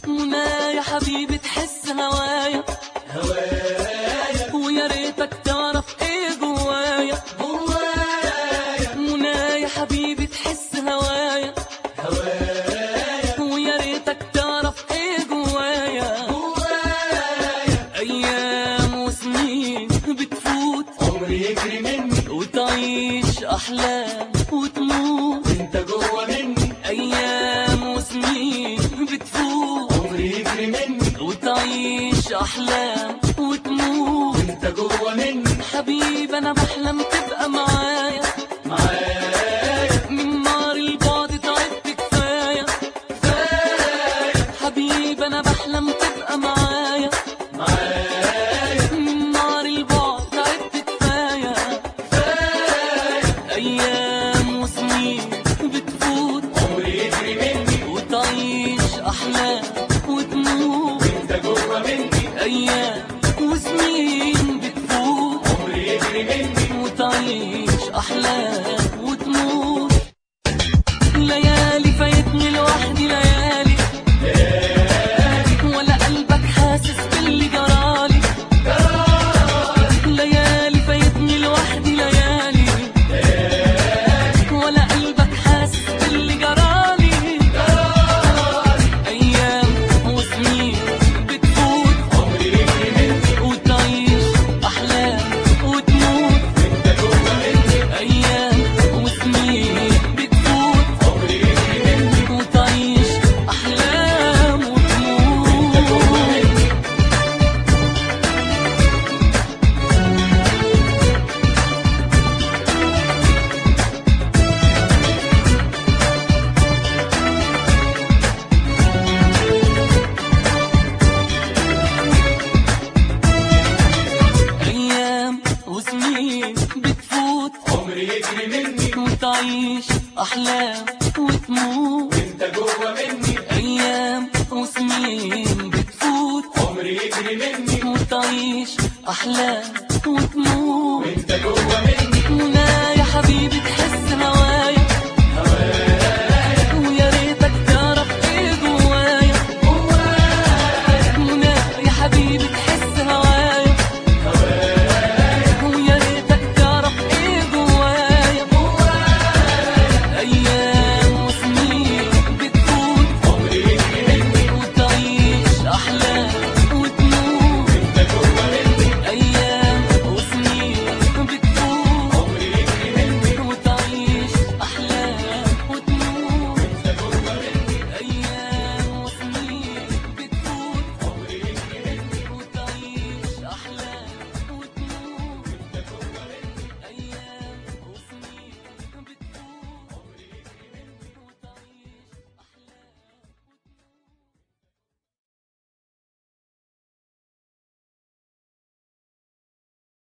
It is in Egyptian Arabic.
منى يا حبيبي تحس هوايا هوايا ويا ريتك تعرف ايه جوايا جوايا منى يا حبيبي تحس هوايا هوايا ويا ريتك تعرف ايه جوايا جوايا ايام وسنين بتفوت عمري يجري مني وتعيش احلام وتموت انت جوا مني ايام وسنين بتفوت عمري يجري مني وتعيش احلام وتموت انت جوا مني حبيبي انا بحلم تبقى معايا معايا من نار البعد تعبت كفايه حبيبي انا بحلم تبقى معايا معايا من نار البعد تعبت كفايه ايام وسنين بتفوت عمري يجري مني وتعيش احلام وتموت انت جوا مني ايام وسنين بتفوت عمري يجري مني وتعيش احلام وتموت ليالي فايتني لوحدي ليالي ولا قلبك حاسس باللي جرالي ليالي فايتني لوحدي ليالي ولا قلبك حاسس باللي جرالي ايام وسنين بتفوت عمري يجري مني وتعيش احلام وتموت انت جوا مني أيام وسنين بتفوت عمري يجري مني وتعيش أحلام وتموت أيام وسنين بتفوت عمري يجري مني وتعيش أحلام وتموت انت جوا مني أيام وسنين بتفوت عمري يجري مني وتعيش أحلام